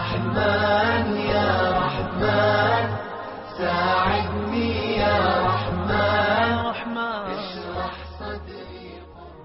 رحمن يا رحمن ساعدني يا رحمن اشرح صدري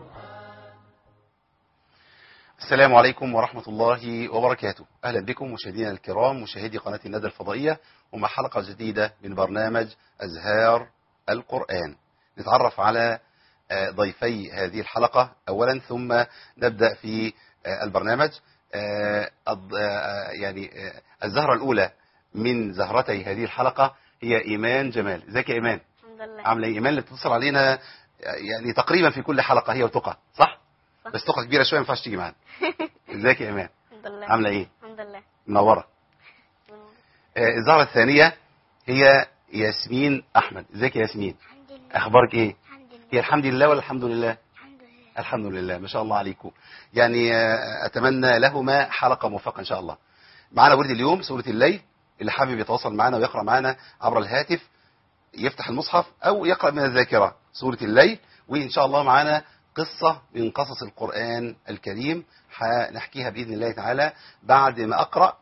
السلام عليكم ورحمة الله وبركاته أهلا بكم مشاهدينا الكرام مشاهدي قناة الندى الفضائية ومع حلقة جديدة من برنامج أزهار القرآن نتعرف على آه، ضيفي هذه الحلقة أولا ثم نبدأ في آه، البرنامج آه، الض- آه، يعني آه، الزهرة الأولى من زهرتي هذه الحلقة هي إيمان جمال ازيك يا إيمان الحمد لله عاملة إيه؟ إيمان اللي بتتصل علينا آه، يعني تقريبا في كل حلقة هي وتقى صح؟ صح. بس تقى كبيرة شوية ما ينفعش تيجي معانا ازيك يا إيمان الحمد لله عاملة إيه؟ الحمد لله منورة آه، الزهرة الثانية هي ياسمين أحمد ازيك يا ياسمين الحمد لله أخبارك إيه؟ الحمد لله هي الحمد لله ولا الحمد لله؟ الحمد لله الحمد لله ما شاء الله عليكم يعني آه، أتمنى لهما حلقة موفقة إن شاء الله معنا ورد اليوم سورة الليل اللي حابب يتواصل معنا ويقرأ معنا عبر الهاتف يفتح المصحف أو يقرأ من الذاكرة سورة الليل وإن شاء الله معنا قصة من قصص القرآن الكريم هنحكيها بإذن الله تعالى بعد ما أقرأ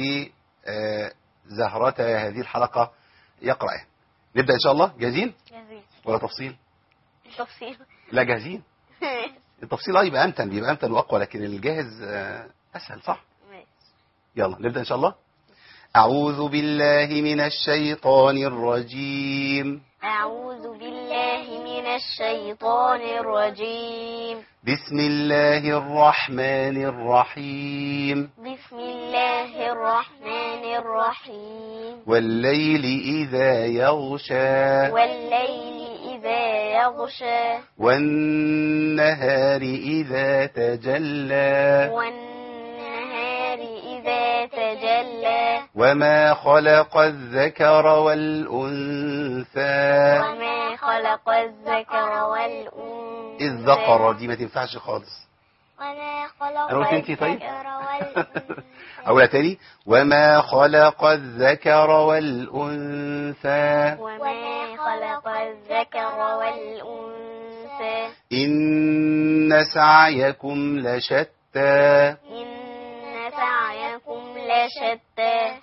وزهرة هذه الحلقة يقرأ نبدأ إن شاء الله جاهزين جاهزين ولا تفصيل تفصيل لا جاهزين التفصيل اه يبقى امتن بيبقى امتن واقوى لكن الجاهز آه، اسهل صح ماشي. يلا نبدا ان شاء الله اعوذ بالله من الشيطان الرجيم أعوذ بالله من الشيطان الرجيم بسم الله الرحمن الرحيم بسم الله الرحمن الرحيم والليل اذا يغشى والليل إذا يغشى والنهار اذا تجلى والنهار إذا تجلى وما خلق الذكر والانثى وما خلق الذكر والأنثى الذكر دي ما تنفعش خالص وما خلق أنا قلت أنتي طيب؟ الذكر والأنثى أولى تاني وما خلق الذكر والأنثى وما خلق الذكر والأنثى إن سعيكم لشتى إن سعيكم لشتى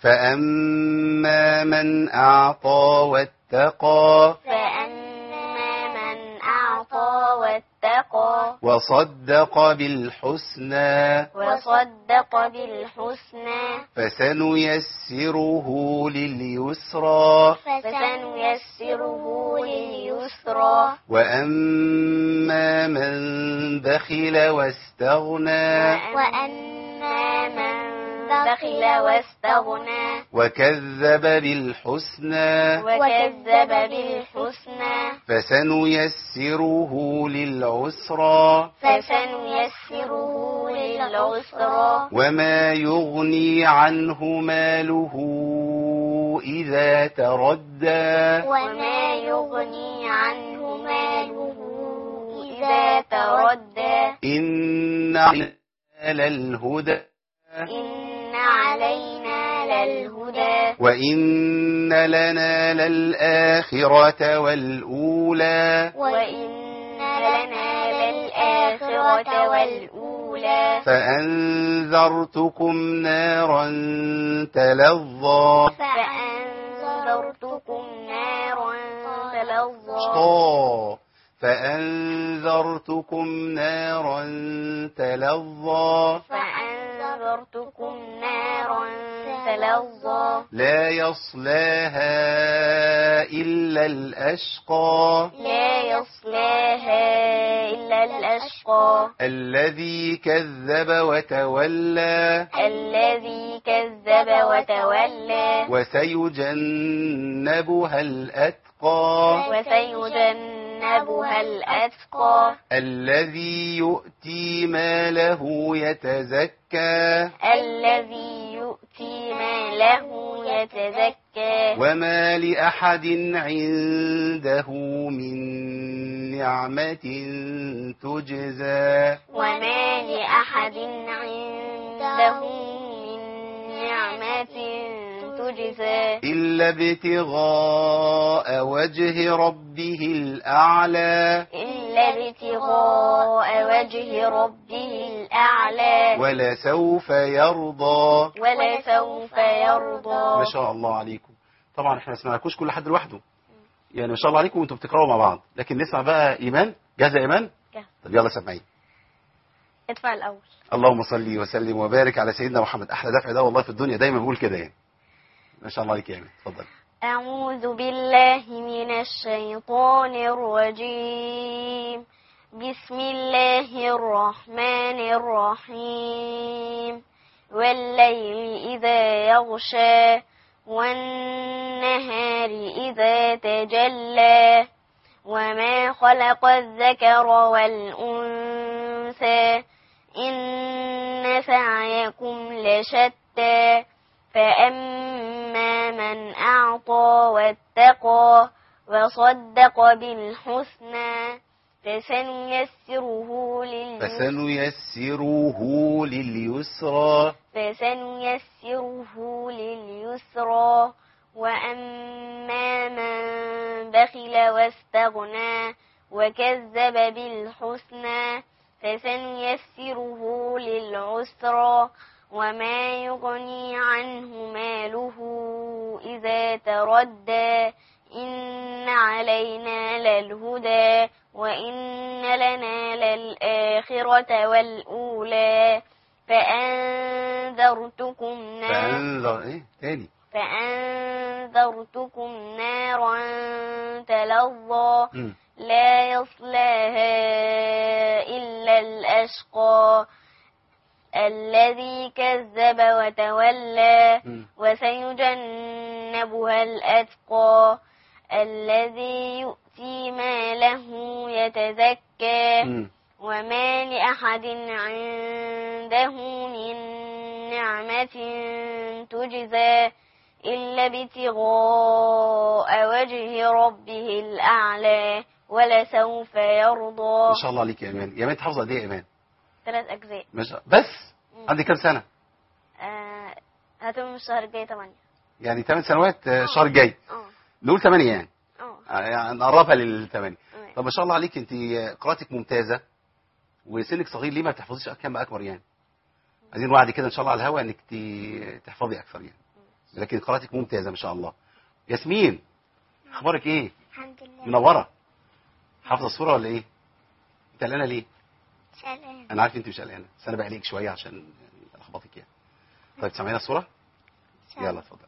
فأما من أعطى واتقى فأما من أعطى واتقى وصدق بالحسنى وصدق بالحسنى فسنيسره لليسرى فسنيسره لليسرى وأما من بخل واستغنى وأما من بخل واستغنى وكذب بالحسنى وكذب بالحسنى فسنيسره للعسرى فسنيسره للعسرى وما يغني عنه ماله إذا تردى وما يغني عنه ماله إذا تردى إن علينا للهدى إن علينا للهدى وإن لنا للآخرة والأولى وإن لنا للآخرة والأولى فأنذرتكم نارا تلظى فأنذرتكم نارا تلظى طا فأنذرتكم نارا تلظى فأنذرتكم نارا تلظى لا يصلاها إلا الأشقى لا يصلاها إلا الأشقى الذي كذب وتولى الذي كذب وتولى وسيجنبها الأتقى وسيجنبها الأتقى الذي يؤتي ماله يتزكى الذي يؤتي ماله يتزكى وما لأحد عنده من نعمة تجزى وما لأحد عنده من نعمة تجزى إلا ابتغاء وجه ربه الأعلى إلا ابتغاء وجه ربه الأعلى ولسوف يرضى ولسوف يرضى ما شاء الله عليكم طبعا احنا ما سمعناكوش كل حد لوحده يعني ما شاء الله عليكم وانتم بتقراوا مع بعض لكن نسمع بقى ايمان جاهزه يا ايمان جاهزة. طب يلا سمعي ادفع الأول اللهم صل وسلم وبارك على سيدنا محمد احلى دفع ده والله في الدنيا دايما بقول كده يعني ما شاء الله عليك يا ايمان اتفضل أعوذ بالله من الشيطان الرجيم بسم الله الرحمن الرحيم والليل إذا يغشى والنهار إذا تجلى وما خلق الذكر والأنثى إن سعيكم لشتى فأما من أعطى واتقى وصدق بالحسنى فسنيسره لليسرى فسنيسره لليسرى فسنيسره لليسرى وأما من بخل واستغنى وكذب بالحسنى فسنيسره للعسرى وما يغني عنه ماله إذا تردى إن علينا للهدى وإن لنا للآخرة والأولى فأنذرتكم نارا فانظر ايه تاني فأنذرتكم نارا تلظى مم. لا يصلاها إلا الأشقى الذي كذب وتولى مم. وسيجنبها الأتقى الذي يؤتي ماله يتزكى مم. وما لأحد عنده من نعمة تجزى إلا ابتغاء وجه ربه الأعلى ولسوف يرضى ما شاء الله عليك يا ايمان يا ايمان انت حافظه قد ايه يا ايمان ثلاث أجزاء ما شاء بس مم. عندك كام سنه آه هتم الشهر الجاي تمانية يعني 8 سنوات آه، الشهر الجاي اه نقول 8 يعني اه آه، يعني نقربها للثمانية تمام. طب ما شاء الله عليك انت قراءتك ممتازه وسنك صغير ليه ما بتحفظيش كم اكبر يعني عايزين وعد كده ان شاء الله على الهواء انك ت- تحفظي اكثر يعني لكن قراءتك ممتازه ما شاء الله ياسمين اخبارك ايه الحمد لله منوره حافظه الصوره ولا ايه انت قلقانه ليه سلام انا عارف انت مش قلقانه بس انا بقلقك شويه عشان يعني الخبطك يعني طيب سامعين الصوره يلا اتفضل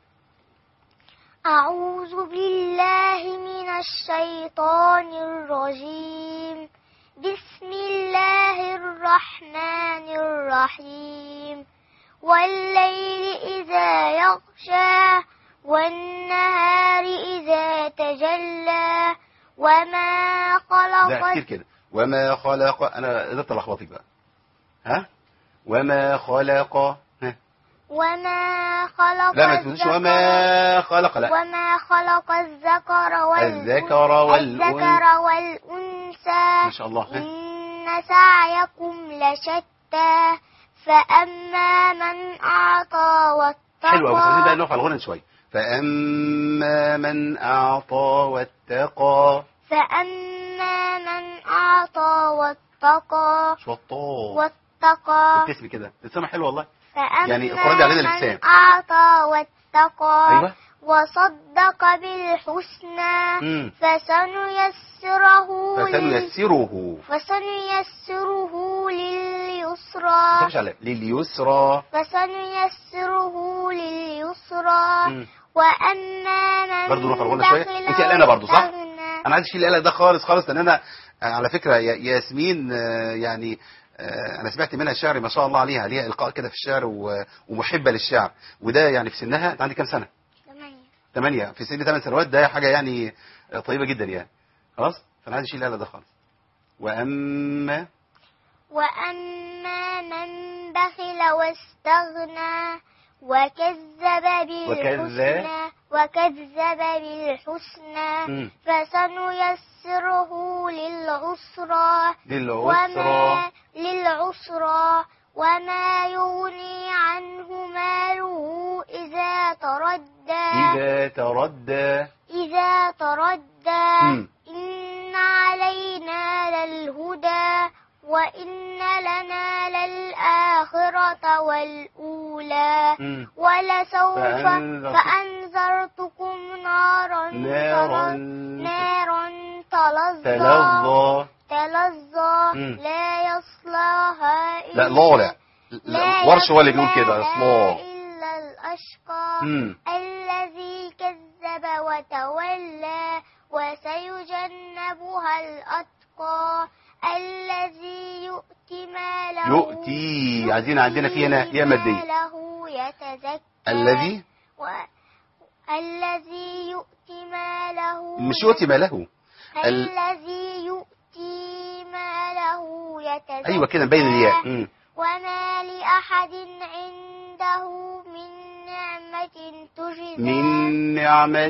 أعوذ بالله من الشيطان الرجيم بسم الله الرحمن الرحيم والليل إذا يغشى والنهار إذا تجلى وما لا خلق كتير كده وما خلق انا قدرت الخبطك بقى ها وما خلق ها وما خلق لا ما تقولش الذكر- وما خلق لا وما خلق الذكر والأنثى الذكر والأنثى الذكر والأنثى ما شاء الله ها؟ إن سعيكم لشتى فأما من أعطى واتقى حلوة بس عايزين بقى نقف على الغنى شوية فأما من أعطى واتقى فأما من أعطى واتقى شطاء واتقى ابتسمي كده ابتسامة حلوة والله فأما يعني اقربي علينا الابتسام. من أعطى واتقى أيوة وصدق بالحسنى امم فسنيسره لل- فسنيسره فسنيسره ما لليسرى تخافش على لليسرى فسنيسره لليسرى مم. وأما من برضه نقف على الغنى شوية. بخل أنت قلقانة برضه، صح؟ واستغنى أنا عايز أشيل القلق ده خالص خالص لأن أنا آه، على فكرة يا- ياسمين آه، يعني آه، أنا سمعت منها شعر ما شاء الله عليها ليها إلقاء كده في الشعر و- ومحبة للشعر وده يعني في سنها أنت عندك كام سنة؟ ثمانية. ثمانية في سن ثمان سنوات ده حاجة يعني طيبة جدا يعني خلاص فأنا عايز أشيل القلق ده خالص وأما وأما من بخل واستغنى وكذب بالحسنى وكذب بالحسنى مم. فسنيسره للعسرى للعسرى وما للعسرى وما يغني عنه ماله إذا تردى إذا تردى إذا تردى مم. إن علينا للهدى وإن لنا للآخرة والأولى مم. ولسوف فأنذرت- فأنذرتكم نارا نارا تل- نارا تلظى تلظى تلظى مم. لا يصلاها لا إلا لا لا لا ورش هو اللي بيقول كده يصلاها اصلا إلا الأشقى مم. الذي كذب وتولى وسيجنبها الأتقى الذي يؤتي ماله يؤتي عايزين عندنا في هنا يا مادية ماله يتزكى الذي و... الذي يؤتي ماله مش يؤتي ماله ال- الذي يؤتي ماله يتزكى ايوه كده مبين الياء مم. وما لأحد عنده من نعمة تجزى من نعمة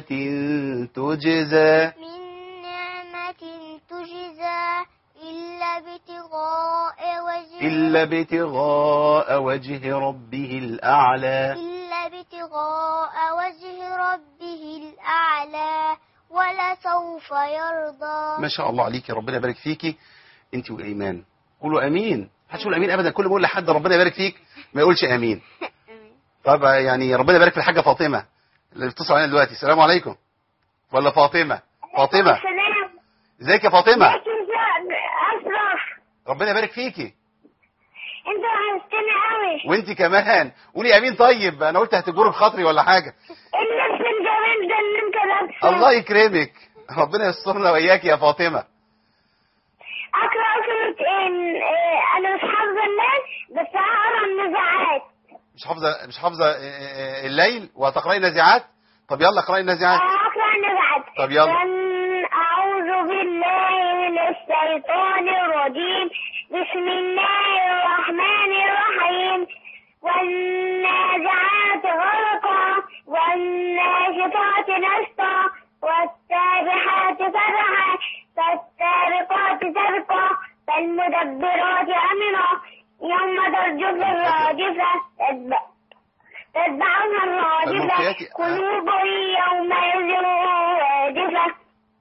تجزى من نعمة تجزى إلا ابتغاء وجه إلا ابتغاء وجه ربه الأعلى إلا ابتغاء وجه ربه الأعلى ولسوف يرضى ما شاء الله عليكي ربنا يبارك فيكي انت وايمان قولوا امين محدش يقول امين ابدا كل ما اقول لحد ربنا يبارك فيك ما يقولش امين طب يعني ربنا يبارك في الحاجه فاطمه اللي بتتصل علينا دلوقتي السلام عليكم ولا فاطمه فاطمه السلام ازيك يا فاطمه أشرف ربنا يبارك فيكي أنت وحشتني أوي وانت كمان قولي امين طيب انا قلت هتجور بخاطري ولا حاجه اللبس الجميل ده اللي أنت لابسه الله يكرمك ربنا يسترنا واياك يا فاطمه أقرأ سورة إن إيه، أنا مش حافظة الليل بس هقرا النزاعات مش حافظه مش حافظه اه، اه، الليل وهتقراي نازعات طب يلا اقراي النازعات أقرأ النزاعات طب يلا. من أعوذ بالله من الشيطان الرجيم بسم الله الرحمن الرحيم والنازعات غرقا والناشطات نشطا والسابحات سبحا فالسابقات سبقا فالمدبرات أمرا يوم ترجف الراجفة تتبع تتبعها الراجفة فالملقيات- قلوب يومئذ واجفة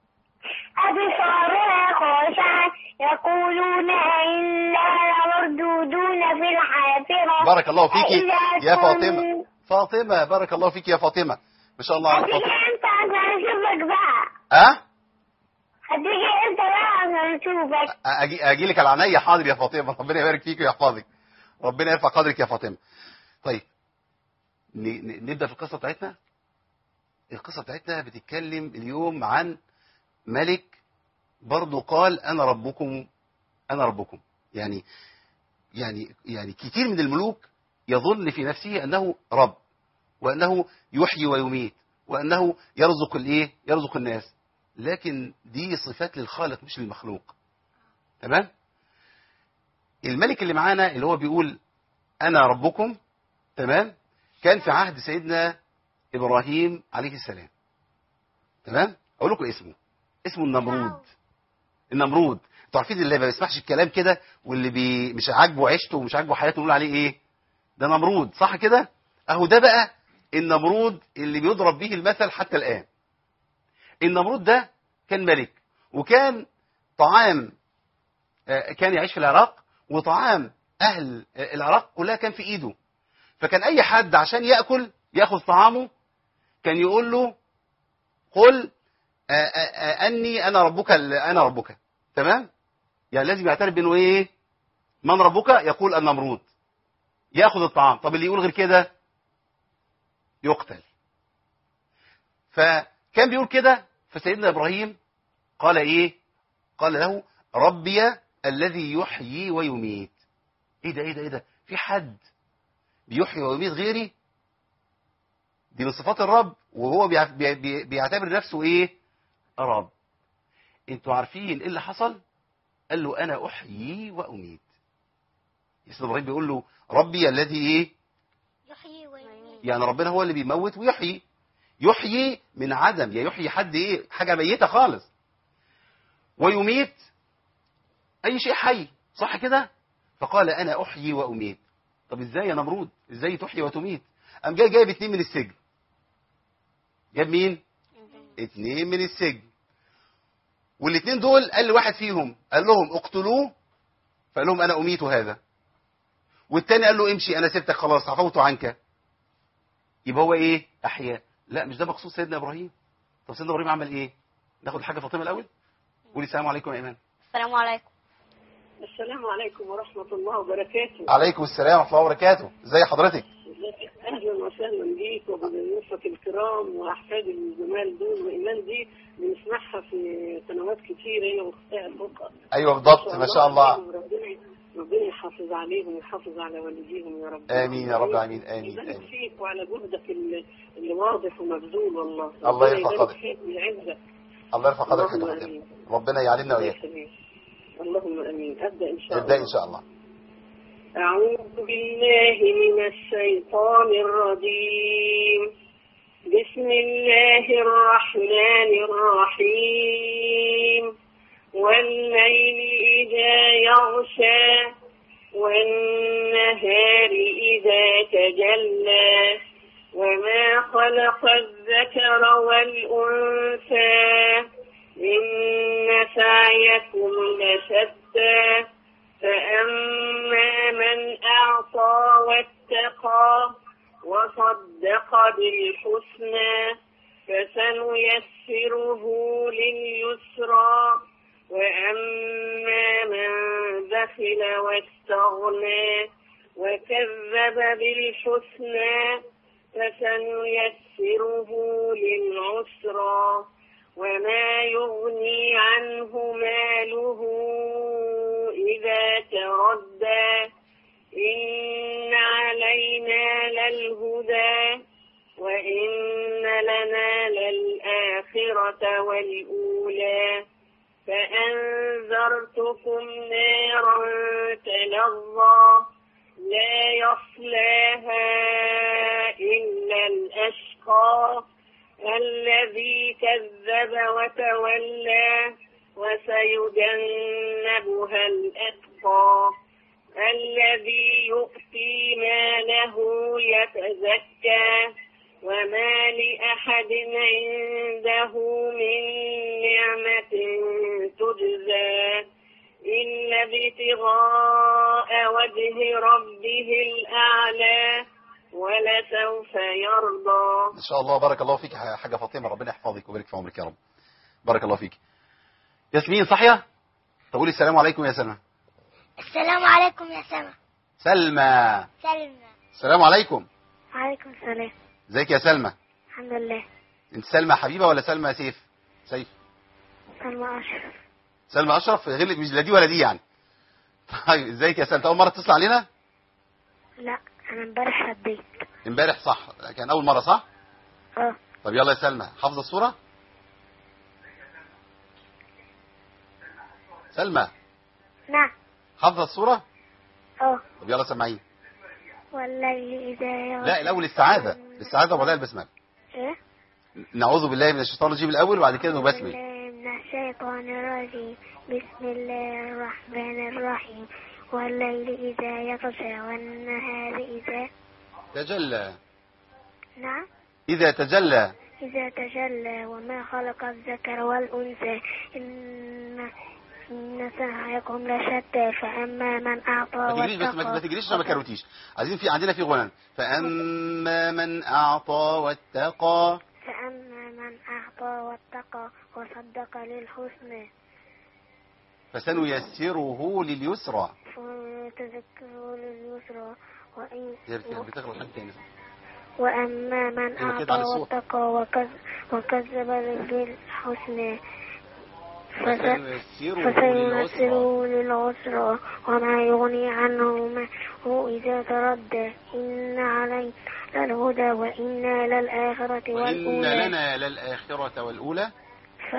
أبصارها خاشعة يقولون إنا لمردودون في الحافرة بارك الله فيكي أإذا يا كن- فاطمة فاطمة بارك الله فيكي يا فاطمة ما شاء الله على هتيجي فاطمة امتى عشان اشوفك بقى أه هتيجي امتى بقى عشان اشوفك أجي, أجي لك على عينيا حاضر يا فاطمة ربنا يبارك فيك ويحفظك ربنا يرفع قدرك يا فاطمة طيب ن- ن- نبدأ في القصة بتاعتنا القصة بتاعتنا بتتكلم اليوم عن ملك برضو قال أنا ربكم أنا ربكم يعني يعني يعني كتير من الملوك يظن في نفسه أنه رب وأنه يحيي ويميت وأنه يرزق الإيه يرزق الناس لكن دي صفات للخالق مش للمخلوق تمام الملك اللي معانا اللي هو بيقول أنا ربكم تمام كان في عهد سيدنا إبراهيم عليه السلام تمام أقول لكم اسمه اسمه النمرود النمرود انتوا عارفين اللي ما بيسمعش الكلام كده واللي بي مش عاجبه عيشته ومش عاجبه حياته نقول عليه ايه ده نمرود صح كده اهو ده بقى النمرود اللي بيضرب به المثل حتى الان النمرود ده كان ملك وكان طعام آه، كان يعيش في العراق وطعام اهل آه، العراق كلها كان في ايده فكان اي حد عشان ياكل ياخذ طعامه كان يقول له قل آه، آه، آه، اني انا ربك ال- انا ربك تمام يعني لازم يعترف بانه ايه من ربك يقول النمرود ياخذ الطعام طب اللي يقول غير كده يقتل فكان بيقول كده فسيدنا ابراهيم قال ايه قال له ربي الذي يحيي ويميت ايه ده ايه ده ايه ده في حد بيحيي ويميت غيري دي من صفات الرب وهو بيع- بي- بي- بيعتبر نفسه ايه رب انتوا عارفين ايه اللي حصل قال له انا احيي واميت سيدنا ابراهيم بيقول له ربي الذي ايه يحيي ويميت يعني ربنا هو اللي بيموت ويحيي يحيي من عدم يا يحيي حد ايه حاجه ميته خالص ويميت اي شيء حي صح كده فقال انا احيي واميت طب ازاي يا نمرود ازاي تحيي وتميت قام جاي جايب اتنين من السجن جاب مين اتنين من السجن والاتنين دول قال لواحد فيهم قال لهم اقتلوه فقال لهم انا اميت هذا والتاني قال له امشي انا سبتك خلاص عفوت عنك يبقى هو ايه احياء لا مش ده مقصود سيدنا ابراهيم طب سيدنا ابراهيم عمل ايه ناخد الحاجه فاطمه الاول قولي السلام عليكم يا ايمان السلام عليكم السلام عليكم ورحمة الله وبركاته عليكم السلام ورحمه الله وبركاته ازي حضرتك أهلا وسهلا بيك وبضيوفك الكرام وأحفاد الجمال دول وإيمان دي بنسمعها في قنوات كتير هي وأختها الأخرى ايوه بالضبط ما شاء الله ربنا ربنا يحافظ عليهم ويحافظ على والديهم يا رب آمين يا رب العالمين. آمين. يبارك آمين. فيك وعلى جهدك اللي, اللي واضح ومبذول والله الله ربنا يرفع يبارك قدرك. فيك ويعزك الله يرفع قدرك يا اللهم فاطمه آمين. ربنا يعلمنا الله واياك يخليك. اللهم امين ابدا ان شاء الله ابدا ان شاء الله أعوذ بالله من الشيطان الرجيم بسم الله الرحمن الرحيم والليل إذا يغشى والنهار إذا تجلى وما خلق الذكر والأنثى إن سعيكم لشتى فأما من أعطى واتقى وصدق بالحسنى فسنيسره لليسرى وأما من بخل واستغنى وكذب بالحسنى فسنيسره للعسرى وما يغني عنه ماله إذا تردى إن علينا للهدى وإن لنا للآخرة والأولى فأنذرتكم نارا تلظى لا يصلاها إلا الأشقى الذي كذب وتولى وسيجنبها الأتقى الذي يؤتي ماله يتزكى وما لأحد عنده من نعمة تجزى إلا ابتغاء وجه ربه الأعلى ولسوف يرضى ان شاء الله بارك الله فيك يا حاجه فاطمه ربنا يحفظك ويبارك في عمرك يا رب بارك الله فيك ياسمين صحيه طب قولي السلام عليكم يا سلمى السلام عليكم يا سما سلمى سلمى السلام عليكم وعليكم السلام ازيك يا سلمى الحمد لله انت سلمى حبيبه ولا سلمى سيف سيف سلمى أشرف سلمى اشرف غير لك مش لا دي ولا دي يعني طيب ازيك يا سلمى أنت اول مره تتصل علينا لا أنا امبارح رديت امبارح صح كان اول مره صح اه طب يلا يا سلمى حافظه الصوره سلمى نعم حافظه الصوره اه طب يلا سمعيني والليل إذا يغشى لا الاول السعاده السعاده وبعدها البسمله إيه؟ نعوذ بالله من الشيطان الرجيم الاول وبعد كده بسم نبسمل الله من الشيطان الرجيم بسم الله الرحمن الرحيم والليل إذا يغشى والنهار إذا تجلى نعم اذا تجلى إذا تجلى وما خلق الذكر والأنثى إن إن سعيكم لشتى فأما من أعطى ما تجريش بس ما ما واتقى تجريش عشان ما كروتيش عايزين في عندنا في غنى فاما من اعطى واتقى فأما من أعطى واتقى وصدق للحسنى فسنيسره لليسرى فيتذكر لليسرى وإن هي بت- بتغلط حاجه تاني وأما من أيوة كده على أعطى الصوت. واتقى وكذ- وكذب بالحسنى فس- فسنيسره للعسرى فسينسره للعسرى وما يغني عنه ما هو إذا تردى إن علينا للهدى وإنا للآخرة وإن والأولى لنا للآخرة والأولى ف...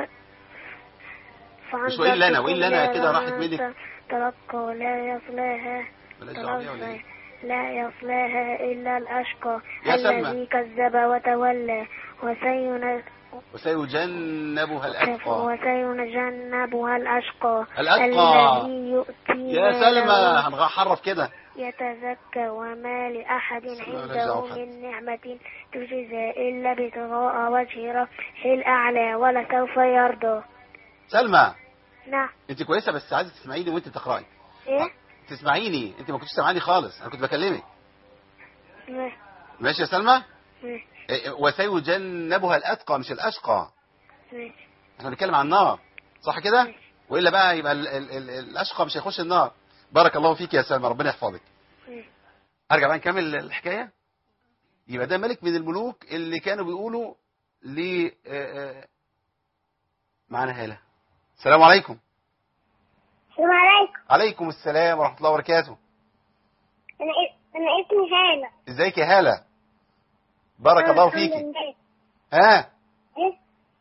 مش وإن لنا، وإن لنا كده راحت منك. تلقى لا يصلاها بلاش دعوة بيها ولا إيه؟ لا يصلاها إلا الأشقى يا سلمى. الذي كذب وتولى وسين... وسيجنبها الأتقى وسيجنبها الأشقى الأتقى. الذي يؤتي يا سلمى ماله هنحرف كده يتزكى وما لأحد سلمى مالهاش عنده دعوة بحد. من نعمة تجزى إلا ابتغاء وجه ربه الأعلى ولسوف يرضى سلمى نعم أنت كويسة بس عايزة تسمعيني وأنت تقرأي إيه تسمعيني انت ما كنتش سامعاني خالص انا كنت بكلمك ماشي ماشي يا سلمى ماشي إيه، وسيجنبها الاتقى مش الاشقى ماشي احنا بنتكلم عن النار صح كده والا بقى يبقى ال ال ال الاشقى مش هيخش النار بارك الله فيك يا سلمى ربنا يحفظك ماشي. ارجع بقى نكمل الحكايه يبقى ده ملك من الملوك اللي كانوا بيقولوا ل آه، آه، معانا هاله السلام عليكم السلام عليكم عليكم السلام ورحمه الله وبركاته انا إ- انا اسمي هالة ازيك يا هاله بارك الله الحمد فيك لله. ها إيه؟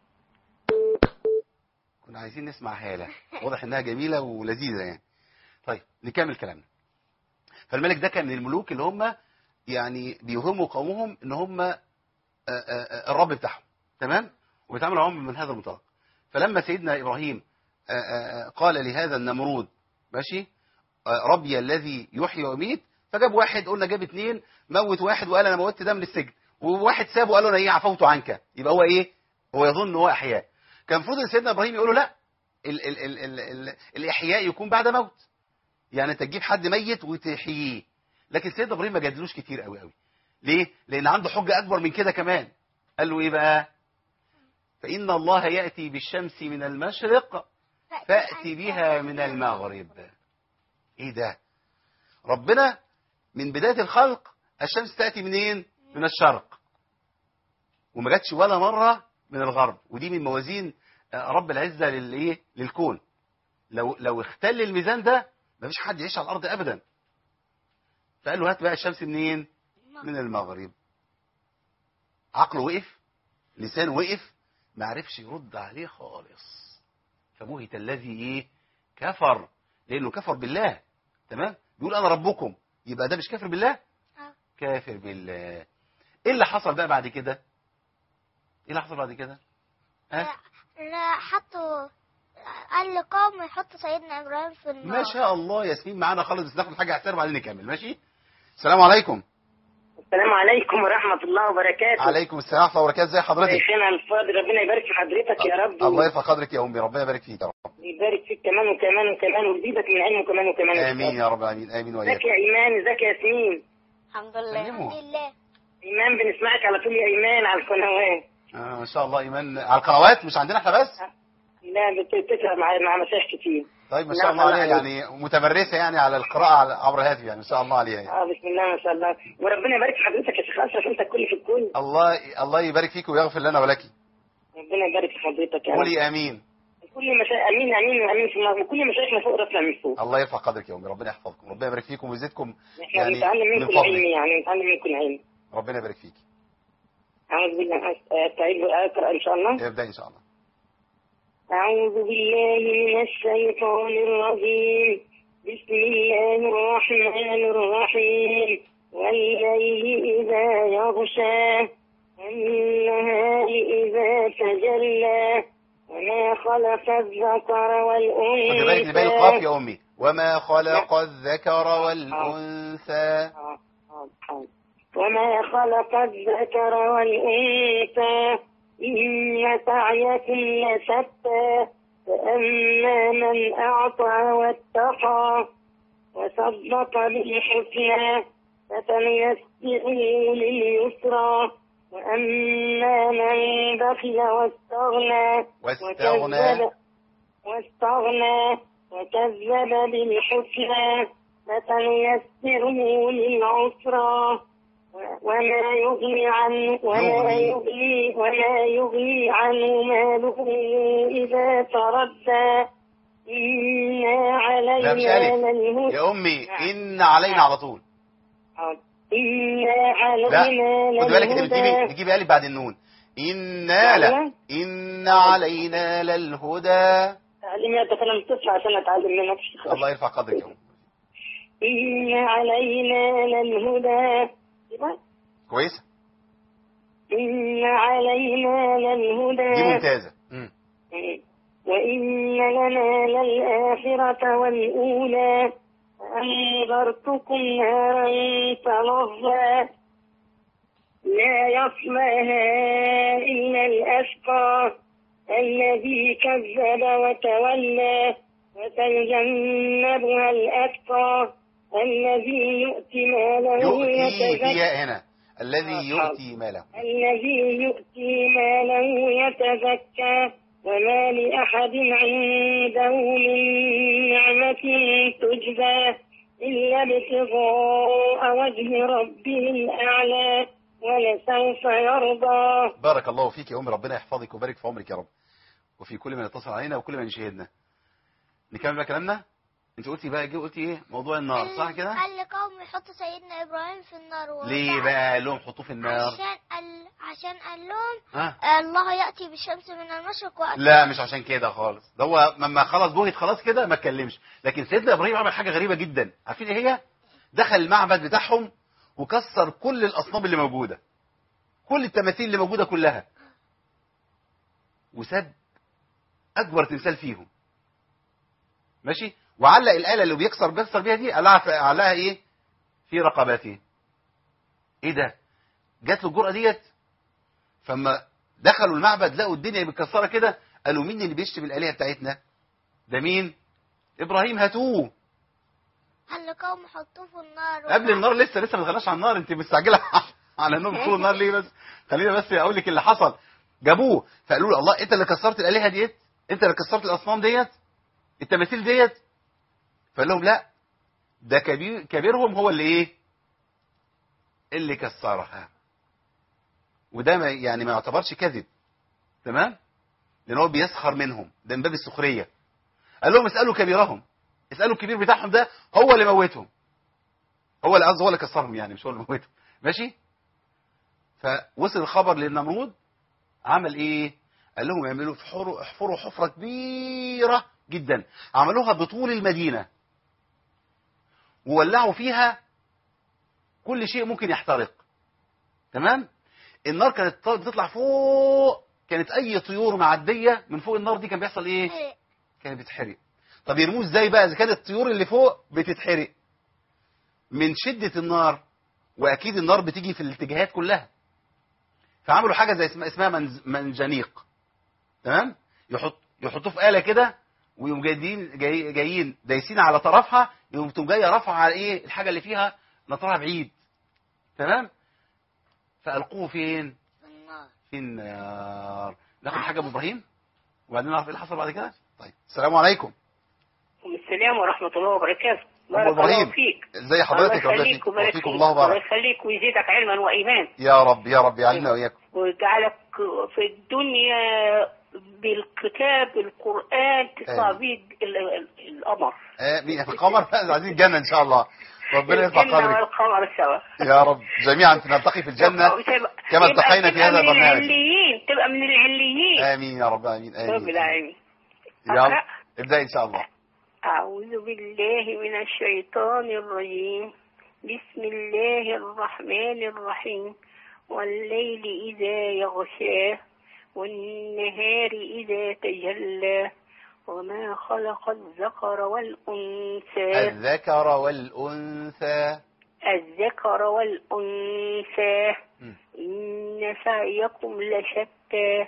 كنا عايزين نسمع هالة واضح انها جميلة ولذيذة يعني طيب نكمل كلامنا فالملك ده كان من الملوك اللي هم يعني بيوهموا قومهم ان هم آه، آه، آه، الرب بتاعهم تمام وبيتعاملوا معاهم من هذا المنطلق فلما سيدنا ابراهيم آه، آه، آه، قال لهذا النمرود ماشي آه، ربي الذي يحيي ويميت فجاب واحد قلنا جاب اتنين موت واحد وقال انا موتت ده من السجن وواحد سابه قال له انا ايه عفوت عنك يبقى هو ايه هو يظن ان هو احياء كان المفروض ان سيدنا ابراهيم يقول له لا ال ال ال ال ال الاحياء يكون بعد موت يعني انت تجيب حد ميت وتحييه لكن سيدنا ابراهيم ما جادلوش كتير قوي قوي ليه لان عنده حجه اكبر من كده كمان قال له ايه بقى فان الله ياتي بالشمس من المشرق فأتي بها من المغرب ايه ده ربنا من بداية الخلق الشمس تأتي منين من الشرق وما جاتش ولا مرة من الغرب ودي من موازين آه، رب العزة للايه للكون لو لو اختل الميزان ده مفيش حد يعيش على الارض ابدا فقال له هات بقى الشمس منين من المغرب عقله وقف لسانه وقف ما عرفش يرد عليه خالص فبهت الذي ايه كفر لانه كفر بالله تمام بيقول انا ربكم يبقى ده مش كافر بالله آه. كافر بالله ايه اللي حصل بقى بعد كده ايه اللي حصل بعد كده ها لا حطوا قال لقوم يحطوا سيدنا ابراهيم في النار ما شاء الله ياسمين معانا خالص بس ناخد حاجه احترم بعدين نكمل ماشي السلام عليكم السلام عليكم ورحمة الله وبركاته عليكم السلام ورحمه الله وبركاته ازي حضرتك شيخنا الفاضل ربنا يبارك في حضرتك يا رب الله يرفع قدرك يا امي ربنا يبارك فيك يا رب ويبارك فيك كمان وكمان وكمان ويزيدك من علم كمان وكمان امين يا رب العالمين امين ازيك وإياك يا ايمان ازيك يا ياسمين الحمد لله سلموا. الحمد لله ايمان بنسمعك على طول يا ايمان على القنوات آه ما شاء الله ايمان على القنوات مش عندنا احنا بس لا بتتكلم مع مع مشايخ كتير طيب ما لا، شاء الله الله عليها عليك. يعني متمرسه يعني على القراءه على- عبر الهاتف يعني ما شاء الله عليها يعني. اه بسم الله ما شاء الله وربنا يبارك في حضرتك يا شيخ اشرف انت الكل في الكل الله الله يبارك فيك ويغفر لنا ولك ربنا يبارك في حضرتك يا رب قولي امين كل مشا... امين امين امين في الله وكل مشايخنا فوق راسنا من فوق الله يرفع قدرك يا امي ربنا يحفظكم ربنا يبارك فيكم ويزيدكم احنا يعني بنتعلم من منكم علم فضلك يعني نتعلم منكم علم ربنا يبارك فيك أعوذ بالله أس- أستعيد أقرأ إن شاء الله ابدا ان شاء الله أعوذ بالله من الشيطان الرجيم بسم الله الرحمن الرحيم والليل إذا يغشى والنهار إذا تجلى وما خلق الذكر خد بالك لباقي القاف والأنثى يا امي وما خلق الذكر والانثى آه، آه، آه. وما خلق الذكر والأنثى إن سعيكم لشتى فأما من أعطى واتقى وصدق بالحسنى فسنيسره لليسرى وأما من بخل واستغنى واستغنى وكذب واستغنى وكذب بالحسنى فسنيسره للعسرى وما يغني عنه وما يغني. يغني وما يغني عنه ماله إذا تردى إنا لا مش علينا الف للهدى يا امي ان علينا على طول إنا لا علينا خد بالك انت بتجيبي للهدى بتجيبي الف بعد النون انا لا أيوة. ان علينا للهدى تعلم يا تكلم الطفل عشان أتعلم منك الله يرفع قدرك يا امي إن علينا للهدى كويسه إن علينا دي للهدى ممتازه مم. وإن لنا للآخرة والأولى فأنذرتكم نارا تلظى لا يصلاها إلا الأشقى الذي كذب وتولى وسيجنبها الأتقى الذي يؤتي ماله يؤتي يتزكى هي هنا الذي يؤتي ماله الذي يؤتي ماله يتزكى وما لأحد عنده من نعمة تجزى إلا ابتغاء وجه ربه الأعلى ولسوف يرضى بارك الله فيك يا أم ربنا يحفظك ويبارك في عمرك يا رب وفي كل من اتصل علينا وكل من يشاهدنا نكمل بقى كلامنا انت قلتي بقى جي قلتي ايه موضوع النار صح كده قال لقوم يحطوا سيدنا ابراهيم في النار ليه وبعد- بقى قال لهم حطوه في النار عشان قال عشان قال لهم ها الله ياتي بالشمس من المشرق وأتي لا مش عشان كده خالص ده هو لما خلاص بهت خلاص كده ما اتكلمش لكن سيدنا ابراهيم عمل حاجه غريبه جدا عارفين ايه هي دخل المعبد بتاعهم وكسر كل الاصنام اللي موجوده كل التماثيل اللي موجوده كلها وساب اكبر تمثال فيهم ماشي وعلق الاله اللي بيكسر بيكسر بيها دي علقها في- علقها ايه في رقبته ايه ده جات له الجرأه ديت فما دخلوا المعبد لقوا الدنيا متكسره كده قالوا مين اللي بيشتم الالهه بتاعتنا ده مين ابراهيم هاتوه قال لقوم حطوه في النار قبل وبعد- النار لسه لسه ما دخلناش على النار انت مستعجله على انهم يدخلوا النار ليه بس خلينا بس اقول لك اللي حصل جابوه فقالوا له الله انت اللي كسرت الالهه ديت انت اللي كسرت الاصنام ديت التماثيل ديت فقال لهم لا ده كبير كبيرهم هو اللي ايه اللي كسرها وده ما يعني ما يعتبرش كذب تمام لان هو بيسخر منهم ده من باب السخريه قال لهم اسالوا كبيرهم اسالوا الكبير بتاعهم ده هو اللي موتهم هو اللي قصده هو اللي كسرهم يعني مش هو اللي موتهم ماشي فوصل الخبر للنمرود عمل ايه قال لهم اعملوا احفروا احفروا حفره كبيره جدا عملوها بطول المدينه وولعوا فيها كل شيء ممكن يحترق تمام النار كانت بتطلع فوق كانت اي طيور معديه من فوق النار دي كان بيحصل ايه إيه. كانت بتتحرق طب يرموه ازاي بقى اذا كانت الطيور اللي فوق بتتحرق من شدة النار واكيد النار بتيجي في الاتجاهات كلها فعملوا حاجة زي اسمها اسمها منز- منجنيق تمام يحط يحطوه في آلة كده ويقوم جايين جاي جايين دايسين على طرفها يقوم تقوم جايه رافعه على ايه الحاجة اللي فيها نطرها بعيد تمام فألقوه فين في النار في النار ناخد حاجة ابو ابراهيم وبعدين نعرف ايه اللي حصل بعد كده طيب السلام عليكم السلام ورحمة الله وبركاته أبو بارك إبراهيم. الله فيك ازي حضرتك الله ربنا يخليك يفيك ويبارك وفيكم فيك الله الله بارك يخليك ويزيدك علما وإيمان يا رب يا رب يعلمنا واياكم ويجعلك في الدنيا بالكتاب القرآن تطلع آمين. بيه ال- ال- القمر امين في القمر عايزين الجنه ان شاء الله ربنا يرفع الجنة قدرك والقمر سوا يا رب جميعا نلتقي في الجنه وتبقى- كما تبقى- التقينا في تبقى هذا من البرنامج العليين تبقى من العليين امين يا رب امين رب امين العالمين يا رب أقرأ. ابدا ان شاء الله أعوذ بالله من الشيطان الرجيم بسم الله الرحمن الرحيم والليل إذا يغشاه والنهار إذا تجلى وما خلق الذكر والأنثى الذكر والانثى الذكر والأنثى مم. إن سعيكم لشتى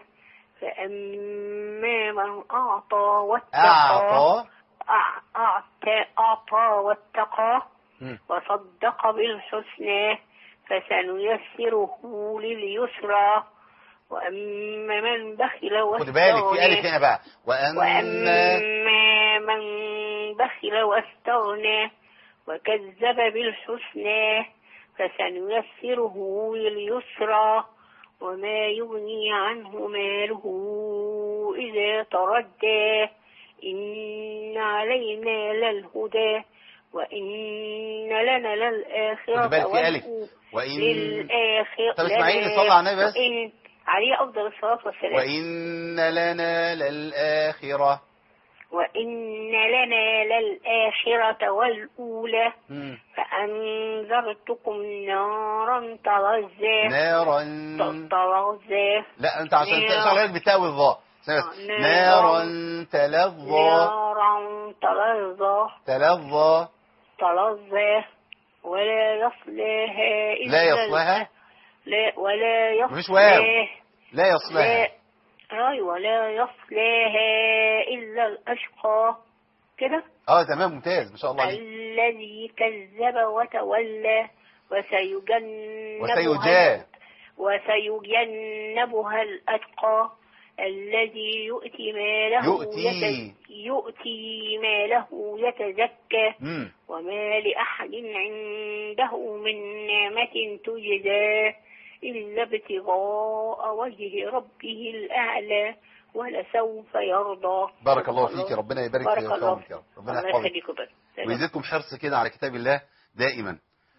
فأما من أعطى واتقى اعطى أع- أعطى, أعطى واتقى مم. وصدق بالحسنى فسنيسره لليسرى وأما من بخل خد بالك في الف واستغنى هنا بقى واما وأما من بخل واستغنى وكذب بالحسنى فسنيسره لليسرى وما يغني عنه ماله إذا تردى إن علينا للهدى وإن لنا للآخرة خد بالك في ألف. والأولى. وان للآخرة طب اسمعيني لنا- صلى على النبي بس. وإن عليه أفضل الصلاة والسلام وان لنا للاخره وإن لنا للآخرة والأولى مم. فأنذرتكم نارا تلظى نارا تلظى لا انت عشان نار. تشغل بالك بالتاء والظاء ثانية بس. نار. نارا تلظى نارا تلظى تلظى تلظى ولا يصلاها إلا لا يصلاها لا ولا يصلاها مفيش واو. لا يصلها لا أيوة لا يصلاها إلا الأشقى كده اه تمام ممتاز ما شاء الله عليك الذي كذب وتولى وسيجنبها وسيجاه وسيجنبها الأتقى الذي يؤتي ماله يؤتي. يت- يؤتي ماله يتزكى امم وما لأحد عنده من نعمة تجزى إلا ابتغاء وجه ربه الأعلى ولسوف يرضى بارك الله فيك ربنا يبارك بارك في الله عمرك يا رب ربنا الله يحفظك يخليكم بس سلام. ويزيدكم حرص كده على كتاب الله دائما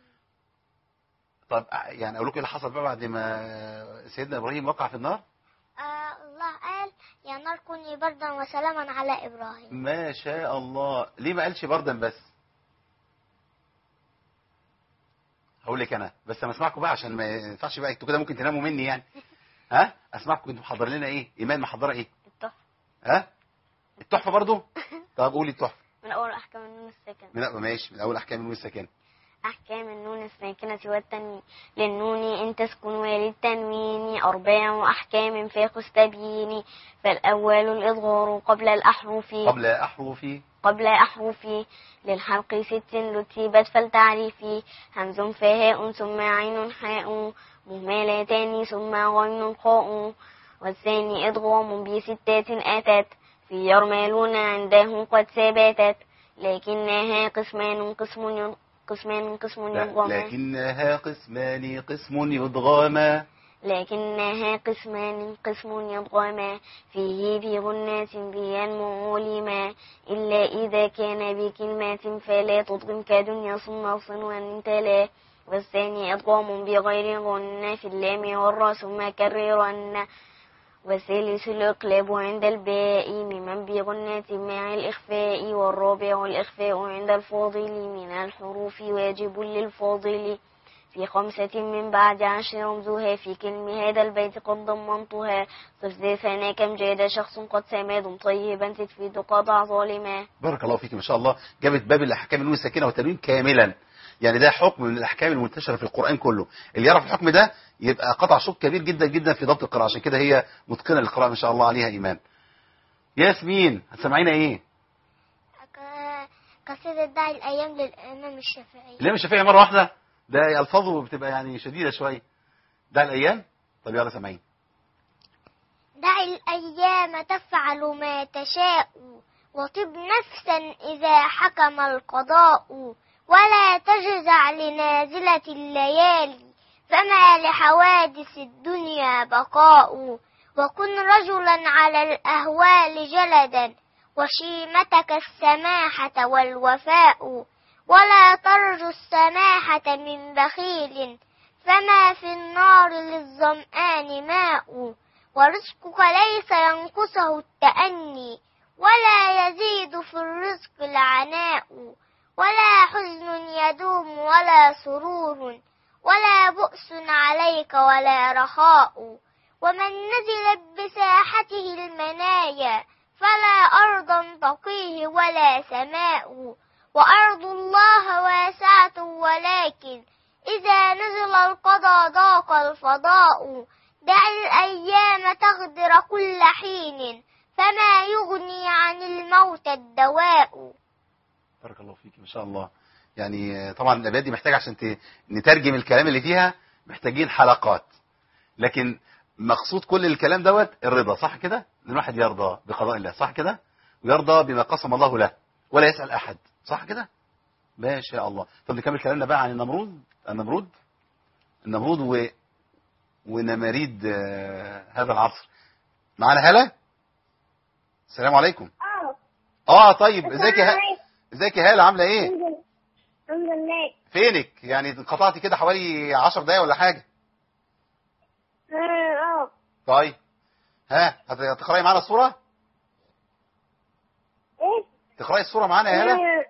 طب يعني اقول لكم ايه اللي حصل بقى بعد ما سيدنا ابراهيم وقع في النار آه الله قال يا نار كوني بردا وسلاما على إبراهيم ما شاء الله ليه ما قالش بردا بس هقول لك انا بس انا اسمعكم بقى عشان ما ينفعش بقى انتوا كده ممكن تناموا مني يعني ها اسمعكم انتوا محضرين لنا ايه ايمان محضره ايه التحفة ها التحفه برضو طب قولي التحفه من أول أحكام النون الساكنة من ماشي من اول احكام النون الساكنه أحكام النون الساكنة والتنوين للنون إن تسكن وللتنوين أربع أحكام فاقس تبيين فالأول الإظهار قبل الأحرف قبل احرفي قبل أحرف للحلق ست رتبت فلتعرفي همز فهاء ثم عين حاء مهملتان ثم غين خاء والثاني إدغام بستات أتت في يرملون عنده قد ثبتت لكنها قسمان قسم ي- قسمان قسم لا يضغمان لكنها قسمان قسم يضغاما لكنها قسمان قسم يضغما فيه بغنات بينمو لما إلا إذا كان بكلمات فلا تضغم كدنيا ثم صنوا تلا والثاني أضغام بغير غنة في اللام والراء ثم كررن والثالث الإقلاب عند الباء ممن بغنة مع الإخفاء والرابع الإخفاء عند الفاضل من الحروف واجب للفاضل في خمسة من بعد عشر رمزها في كلم هذا البيت قد ضمنتها صف ذا ثنا كم جاد شخص قد سماد طيبا تفيد قضع ظالما بارك الله فيك ما شاء الله جابت باب الاحكام النون الساكنه والتنوين كاملا يعني ده حكم من الاحكام المنتشره في القران كله اللي يعرف الحكم ده يبقى قطع شوط كبير جدا جدا في ضبط القراءه عشان كده هي متقنه للقراءه ما شاء الله عليها ايمان ياسمين هتسمعينا ايه ك- قصيدة داعي الأيام للإمام الشافعي الامام الشافعي مره واحده ده الفاظه بتبقى يعني شديده شويه ده الايام طب يلا سامعين دع الأيام تفعل ما تشاء وطب نفسا إذا حكم القضاء ولا تجزع لنازلة الليالي فما لحوادث الدنيا بقاء وكن رجلا على الأهوال جلدا وشيمتك السماحة والوفاء ولا ترجو السماحة من بخيل فما في النار للظمآن ماء ورزقك ليس ينقصه التأني ولا يزيد في الرزق العناء ولا حزن يدوم ولا سرور ولا بؤس عليك ولا رخاء ومن نزلت بساحته المنايا فلا أرضا تقيه ولا سماء وأرض الله واسعة ولكن إذا نزل القضاء ضاق الفضاء دع الأيام تغدر كل حين فما يغني عن الموت الدواء بارك الله فيك ما شاء الله يعني طبعا الابيات دي محتاجه عشان ت- نترجم الكلام اللي فيها محتاجين حلقات لكن مقصود كل الكلام دوت الرضا صح كده ان الواحد يرضى بقضاء الله صح كده ويرضى بما قسم الله له ولا يسأل احد صح كده ما شاء الله طب نكمل كلامنا بقى عن النمرود النمرود النمرود و... ونماريد آه، هذا العصر معانا هلا السلام عليكم اه اه طيب ازيك يا ه- ازيك يا هاله عامله ايه الحمد لله فينك يعني انقطعتي كده حوالي 10 دقايق ولا حاجه اه طيب ها هت- هتقراي معانا الصوره ايه تقراي الصوره معانا يا هاله انا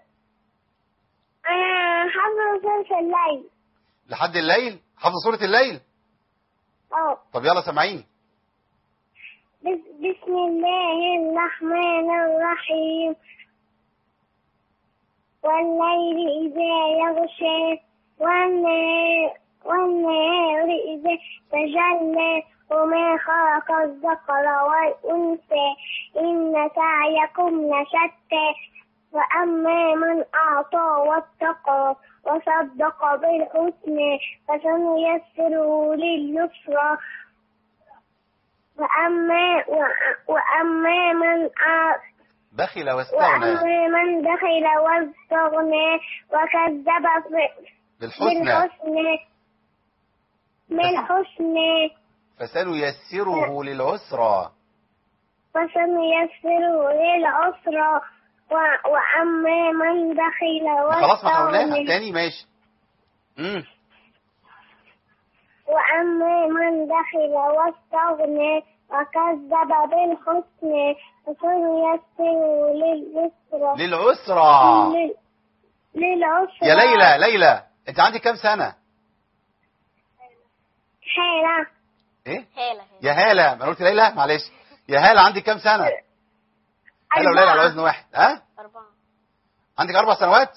انا حافظة مسلسل الليل لحد الليل حافظ سوره الليل اه طب يلا سامعيني بس- بسم الله الرحمن الرحيم والليل إذا يغشى والنهار والنهار إذا تجلى وما خلق الذكر والأنثى إن سعيكم لشتى وأما من أعطى واتقى وصدق بالحسنى فسنيسره لليسرى وأما وأ- وأما من أع- بخل واستغنى وأما من بخل واستغنى وكذب ف- بالحسنى بالحسنى بالحسنى فسنيسره للعسرى فسنيسره للعسرى و- وأما من بخل خلاص ما احنا قلناها واستغنى تاني ماشي امم وأما من بخل واستغنى وكذب بالحسنى فسنيسره لليسرى للعسرى لل- للعسرى يا ليلى ليلى انت عندك كام سنة حالة ايه هالة يا هالة ما أنا قلت ليلى معلش يا هالة عندك كام سنة هالة وليلى على وزن واحد ها أربعة عندك اربع سنوات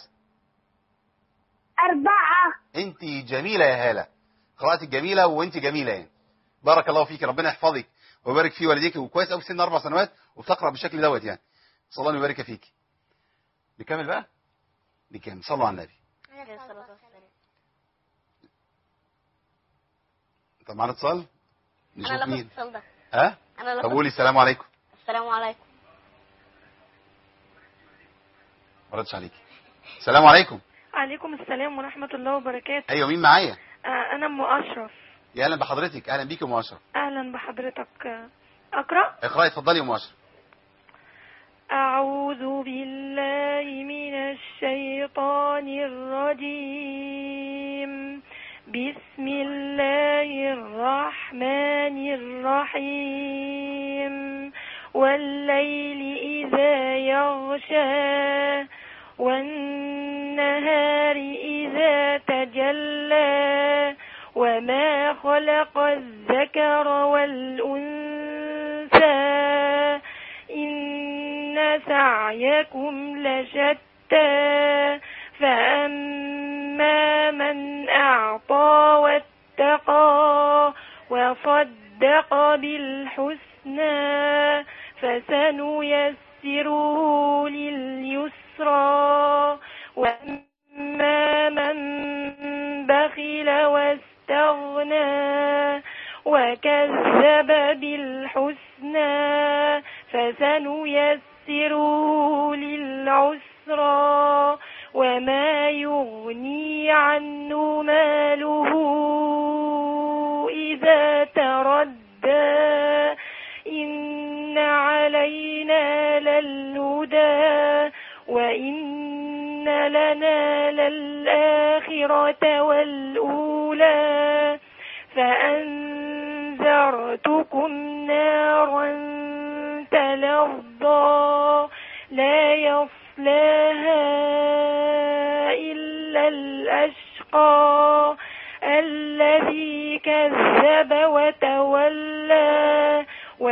أربعة انت جميلة يا هالة قراءتك جميلة وانت جميلة يعني بارك الله فيك ربنا يحفظك ويبارك في والديك وكويس قوي في سن اربع سنوات وبتقرا بالشكل دوت يعني صلى الله ويبارك فيك نكمل بقى نكمل صلوا على النبي عليه الصلاة والسلام طب معانا اتصال أنا نشوف اللي مين الاتصال ده ها أنا اللي طب قولي السلام عليكم السلام عليكم ما ردش عليك السلام عليكم عليكم السلام ورحمة الله وبركاته ايوه مين معايا آه، أنا أم أشرف يا اهلا بحضرتك اهلا بيك يا ام اشرف أهلا بحضرتك آه، أقرأ اقراي اتفضلي يا ام اشرف أعوذ بالله من الشيطان الرجيم بسم الله الرحمن الرحيم والليل إذا يغشى والنهار إذا تجلى وما خلق الذكر والأنثى إن سعيكم لشتى فأما من أعطى واتقى وصدق بالحسنى فسنيسره لليسرى وأما من بخل واستغنى وكذب بالحسنى فسنيسره للعسرى وما يغني عنه ماله إذا تردى إن علينا للهدى وإن لنا للآخرة والأولى فأنذرتكم نارا تلظى لا يصلاها إلا الأشقى الذي كذب وتولى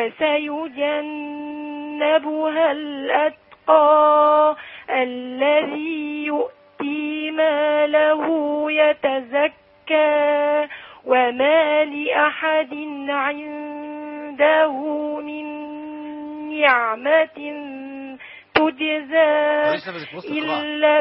وسيجنبها الأتقى الذي يؤتي ماله يتزكى وما لأحد عنده من نعمة تجزى معلش نفسك في وسط القراءة إلا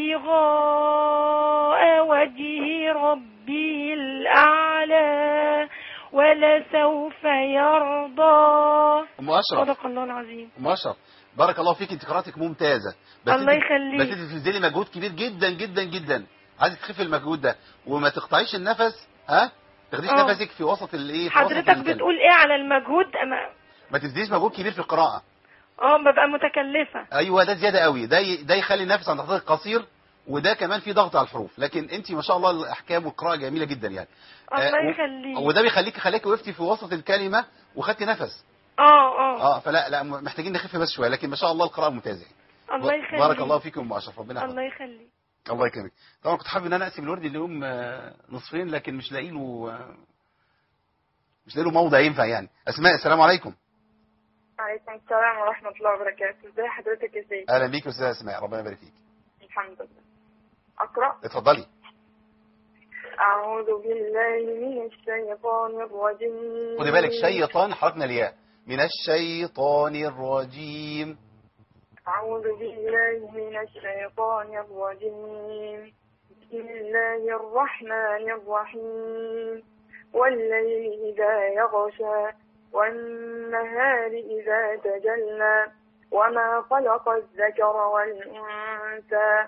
ابتغاء وجه ربه الأعلى ولسوف يرضى ام اشرف صدق الله العظيم ام اشرف بارك الله فيك انت قراءتك ممتازه بس الله انت- يخليك. بس انت بتبذلي مجهود كبير جدا جدا جدا عايزه تخفي المجهود ده وما تقطعيش النفس ها تاخديش اه. نفسك في وسط الايه في وسط حضرتك الكلمة. بتقول ايه على المجهود أما ما تبذليش مجهود كبير في القراءه اه ببقى متكلفة ايوه ده زياده قوي ده ي- ده يخلي النفس عند حضرتك قصير وده كمان في ضغط على الحروف لكن انت ما شاء الله الاحكام والقراءه جميله جدا يعني الله آه، و- يخليك وده بيخليك خلاكي وقفتي في وسط الكلمه وخدتي نفس اه اه اه فلا لا م- محتاجين نخف بس شويه لكن ما شاء الله القراءه ممتازه يعني. الله ب- يخليك بارك الله فيكم ام اشرف ربنا يحفظك الله يخليك الله يكرمك طبعا كنت حابب ان انا اقسم الورد اليوم آه، نصفين لكن مش لاقي له آه، مش لاقي له موضع ينفع يعني اسماء السلام عليكم عليكم السلام ورحمة الله وبركاته ازي حضرتك ازاي اهلا بيك يا استاذه اسماء ربنا يبارك فيك الحمد لله أقرأ اتفضلي أعوذ بالله من الشيطان الرجيم خدي بالك شيطان حركنا الياء من الشيطان الرجيم أعوذ بالله من الشيطان الرجيم بسم الله الرحمن الرحيم والليل إذا يغشى والنهار إذا تجلى وما خلق الذكر والأنثى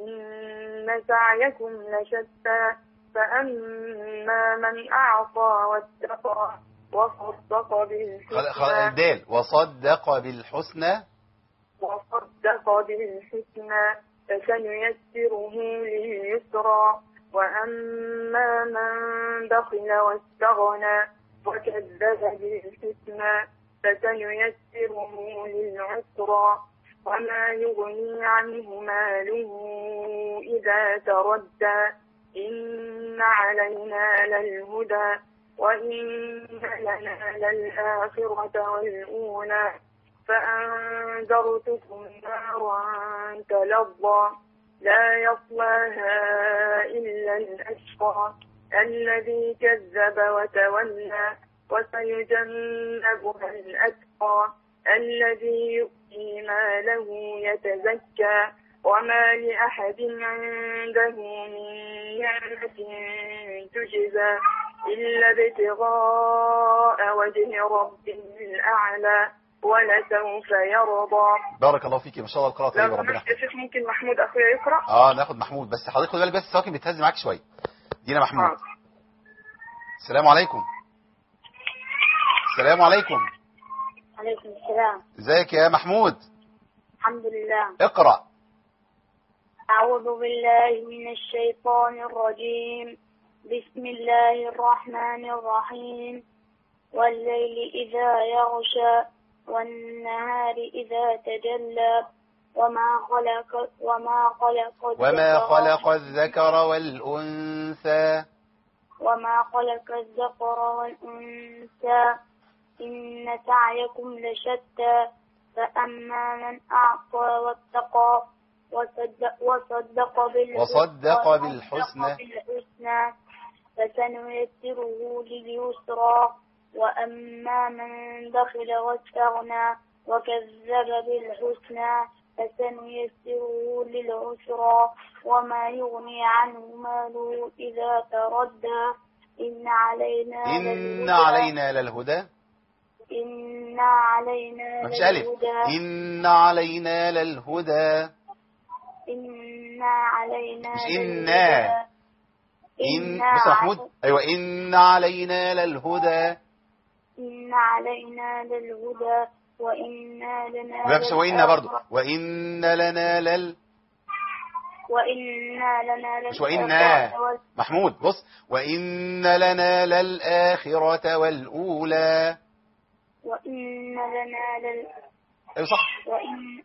إن سعيكم لشتى فأما من أعطى واتقى وصدق خل- خل- بالحسنى الدال وصدق بالحسنى وصدق بالحسنى فسنيسره لليسرى وأما من بخل واستغنى وكذب بالحسنى فسنيسره للعسرى وما يغني عنه ماله إذا تردى إن علينا للهدى وإن لنا للآخرة والأولى فأنذرتكم نارا تلظى لا يصلاها إلا الأشقى الذي كذب وتولى وسيجنبها الأتقى الذي يؤتي ماله يتزكى وما لأحد عنده من نعمة تجزى إلا ابتغاء وجه ربه الأعلى ولسوف يرضى بارك الله فيك ما شاء الله القراءة طيبة لو ربنا سمحت يا شيخ ممكن محمود أخويا يقرأ اه ناخد محمود بس حضرتك خد بالك بس السواكن بتهز معاك شويه دينا محمود حاضر. السلام عليكم السلام عليكم عليكم السلام ازيك يا محمود الحمد لله اقرا أعوذ بالله من الشيطان الرجيم بسم الله الرحمن الرحيم والليل إذا يغشى والنهار إذا تجلى وما خلق وما خلق وما الذكر- خلق الذكر والانثى وما خلق الذكر والأنثى إن سعيكم لشتى فأما من أعطى واتقى وصدق, وصدق بالحسنى وصدق بالحسنى. بالحسنى فسنيسره لليسرى وأما من بخل واستغنى وكذب بالحسنى فسنيسره للعسرى وما يغني عنه ماله إذا تردى إن علينا ان للهدى علينا للهدى إن علينا مفيش الف للهدى ان علينا للهدى إن علينا مش للهدى إنا. ان بص يا محمود ايوه ان علينا للهدى إن علينا للهدى وإنا لنا لا مش وإنا برضو للآخرة- وإن لنا لل وإنا لنا مش وإنا للآخرة وال- محمود بص وإن لنا للآخرة والأولى وإن لنا لل أيوة صح وإن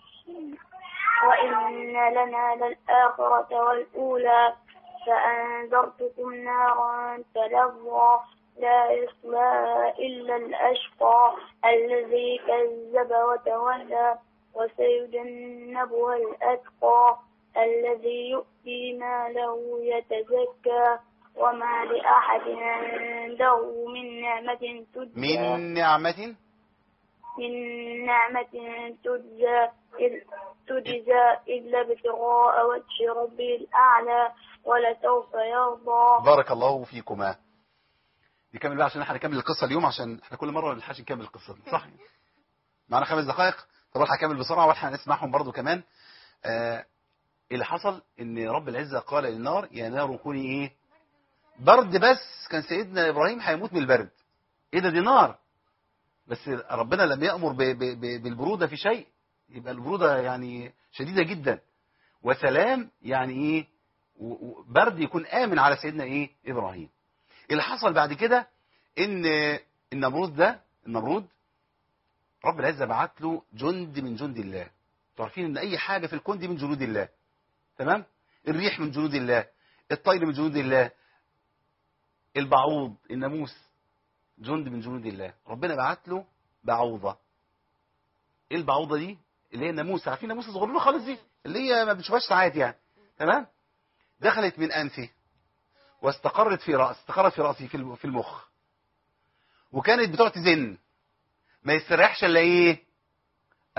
وإن لنا للآخرة والأولى فأنذرتكم نارا تلظى لا يصلى إلا الأشقى الذي كذب وتولى وسيجنبها الأتقى الذي يؤتي ماله يتزكى وما لأحد عنده من نعمة تجزى من نعمة من نعمة تجزى إل- تجزى إلا ابتغاء وجه ربه الأعلى ولسوف يرضى بارك الله فيكما نكمل بقى عشان احنا هنكمل القصة اليوم عشان احنا كل مرة ما بنلحقش نكمل القصة دي صح معانا خمس دقائق طب الحق هكمل بسرعة واحنا هنسمعهم برضو كمان آه اللي حصل ان رب العزة قال للنار يا نار كوني ايه برد بس كان سيدنا ابراهيم هيموت من البرد ايه ده دي نار بس ربنا لم يأمر ب ب ب بالبرودة في شيء يبقى البرودة يعني شديدة جدا وسلام يعني ايه و- و- برد يكون آمن على سيدنا ايه ابراهيم اللي حصل بعد كده ان النمرود ده النمرود رب العزة بعت له جند من جند الله تعرفين ان اي حاجة في الكون دي من جنود الله تمام الريح من جنود الله الطير من جنود الله البعوض الناموس جند من جنود الله ربنا بعت له بعوضة ايه البعوضة دي اللي هي الناموس عارفين الناموس الصغيرة خالص دي اللي هي ما بنشوفهاش ساعات يعني تمام دخلت من انفه واستقرت في رأس استقرت في رأسه في الم- في المخ وكانت بتقعد تزن ما يستريحش الا ايه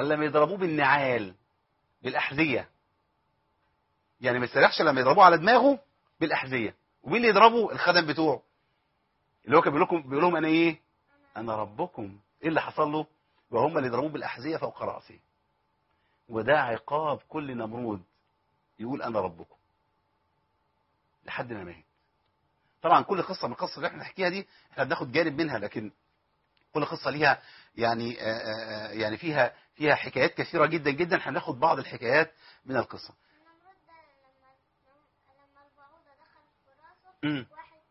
قال لما يضربوه بالنعال بالاحذيه يعني ما يستريحش لما يضربوه على دماغه بالاحذيه ومين اللي يضربه الخدم بتوعه اللي هو كان بيقول لكم بيقول لهم انا ايه انا ربكم ايه اللي حصل له وهم اللي ضربوه بالاحذيه فوق راسه وده عقاب كل نمرود يقول انا ربكم لحد ما مات طبعا كل قصه من القصص اللي احنا نحكيها دي احنا بناخد جانب منها لكن كل قصه ليها يعني آآ آآ يعني فيها فيها حكايات كثيره جدا جدا هناخد بعض الحكايات من القصه امم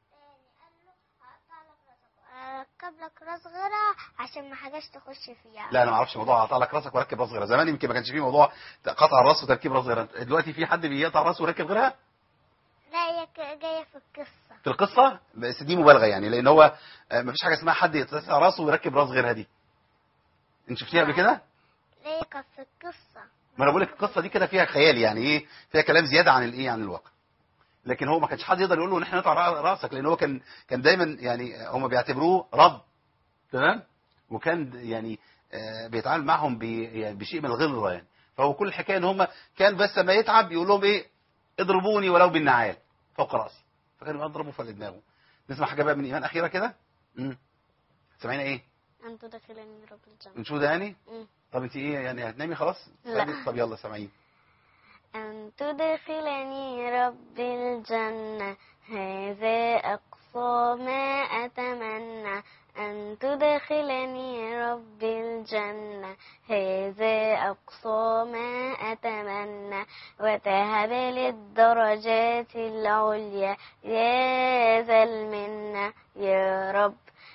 اركب لك راس غيرها عشان ما حاجاش تخش فيها لا انا ما اعرفش موضوع اقطع لك راسك واركب راس غيرها زمان يمكن ما كانش فيه موضوع قطع الراس وتركيب راس غيرها دلوقتي في حد بيقطع راسه ويركب غيرها لا هي ك- جايه في القصه في القصه بس دي مبالغه يعني لان هو آه، ما فيش حاجه اسمها حد يقطع راسه ويركب راس غيرها دي انت شفتيها قبل كده لا هي كانت في القصه ما انا بقول لك القصه دي كده فيها خيال يعني ايه فيها كلام زياده عن الايه عن الواقع لكن هو ما كانش حد يقدر يقول له ان احنا نقطع رأ- راسك لان هو كان كان دايما يعني هم بيعتبروه رب تمام وكان يعني آه، بيتعامل معهم ب- يعني بشيء من الغلظه يعني فهو كل الحكايه ان هم كان بس لما يتعب يقول لهم ايه اضربوني ولو بالنعال فوق راسي فكانوا يضربوا فوق دماغه نسمع حاجه بقى من ايمان اخيره كده امم سامعين ايه أن تدخلني رب الجنة انشوده يعني مم. طب انت ايه يعني هتنامي خلاص لا. طب يلا سامعين أن تدخلني رب الجنة هذا أقصى ما أتمنى أن تدخلني رب الجنة هذا أقصى ما أتمنى وتهب للدرجات العليا يا ذا المنة يا رب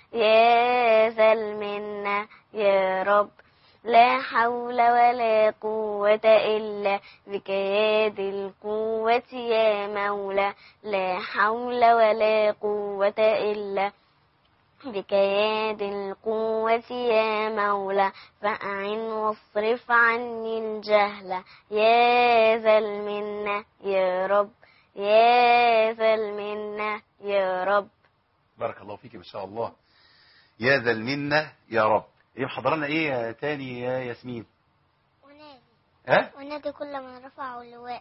يا ذا المنة يا رب لا حول ولا قوة إلا بك يا ذي القوة يا مولى لا حول ولا قوة إلا بك يا ذي القوة يا مولى فأعن واصرف عني الجهل يا ذا المنة يا رب يا ذا المنة يا رب بارك الله فيك ما شاء الله يا ذا المنة يا رب ايه محضر لنا ايه تاني يا ياسمين ونادي ها ونادي كل من رفعوا لواء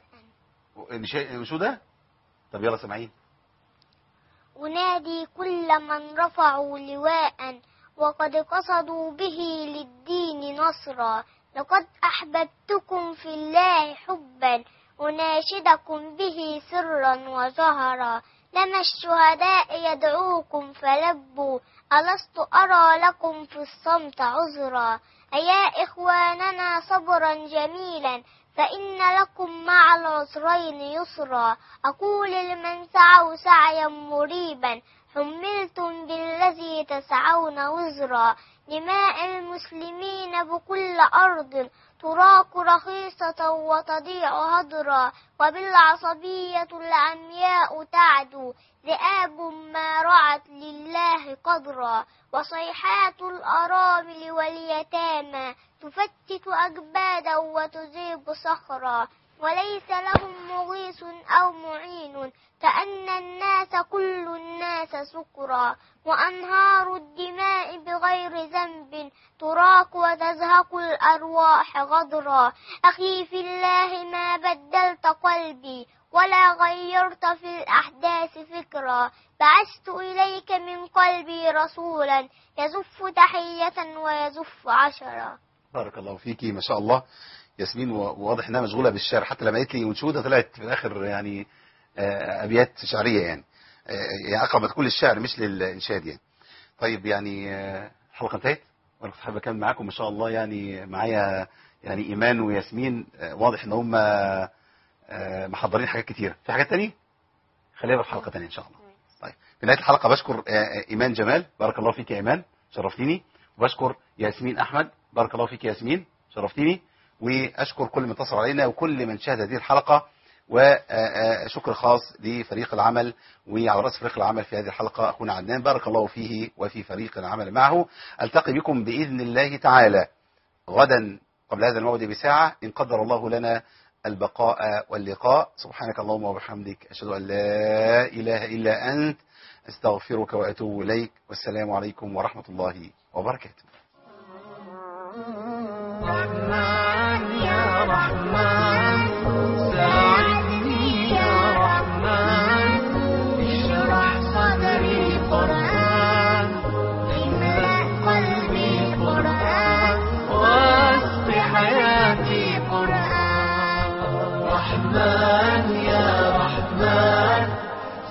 مش شو ده طب يلا سامعين أنادي كل من رفعوا لواء وقد قصدوا به للدين نصرا لقد أحببتكم في الله حبا أناشدكم به سرا وجهرا لما الشهداء يدعوكم فلبوا ألست أرى لكم في الصمت عذرا أيا إخواننا صبرا جميلا فإن لكم مع العسرين يسرا أقول لمن سعوا سعيا مريبا حملتم بالذي تسعون وزرا دماء المسلمين بكل أرض تراك رخيصة وتضيع هدرا وبالعصبية العمياء تعدو ذئاب ما رعت لله قدرا وصيحات الأرامل واليتامى تفتت أجبادا وتذيب صخرا وليس لهم مغيث أو معين كأن الناس كل الناس سكرا وأنهار الدماء بغير ذنب تراك وتزهق الأرواح غدرا أخي في الله ما بدلت قلبي ولا غيرت في الأحداث فكرا بعثت إليك من قلبي رسولا يزف تحية ويزف عشرا بارك الله فيكي ما شاء الله ياسمين وواضح انها مشغوله بالشعر حتى لما قالت لي انشوده طلعت في الاخر يعني آه، ابيات شعريه يعني آه، يعني اقرب كل الشعر مش للانشاد يعني طيب يعني آه، الحلقه انتهت وانا كنت حابب اكمل معاكم ما شاء الله يعني معايا يعني ايمان وياسمين آه، واضح ان هم آه، محضرين حاجات كتيره في حاجات تانية خليها في الحلقه تانية ان شاء الله طيب في نهايه الحلقه بشكر آه، آه، ايمان جمال بارك الله فيك يا ايمان شرفتيني وبشكر ياسمين احمد بارك الله فيك يا ياسمين شرفتيني واشكر كل من اتصل علينا وكل من شاهد هذه الحلقه وشكر خاص لفريق العمل وعلى راس فريق العمل في هذه الحلقه اخونا عدنان بارك الله فيه وفي فريق العمل معه التقي بكم باذن الله تعالى غدا قبل هذا الموعد بساعه ان قدر الله لنا البقاء واللقاء سبحانك اللهم وبحمدك اشهد ان لا اله الا انت استغفرك واتوب اليك والسلام عليكم ورحمه الله وبركاته الرحمن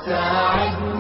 ساعدني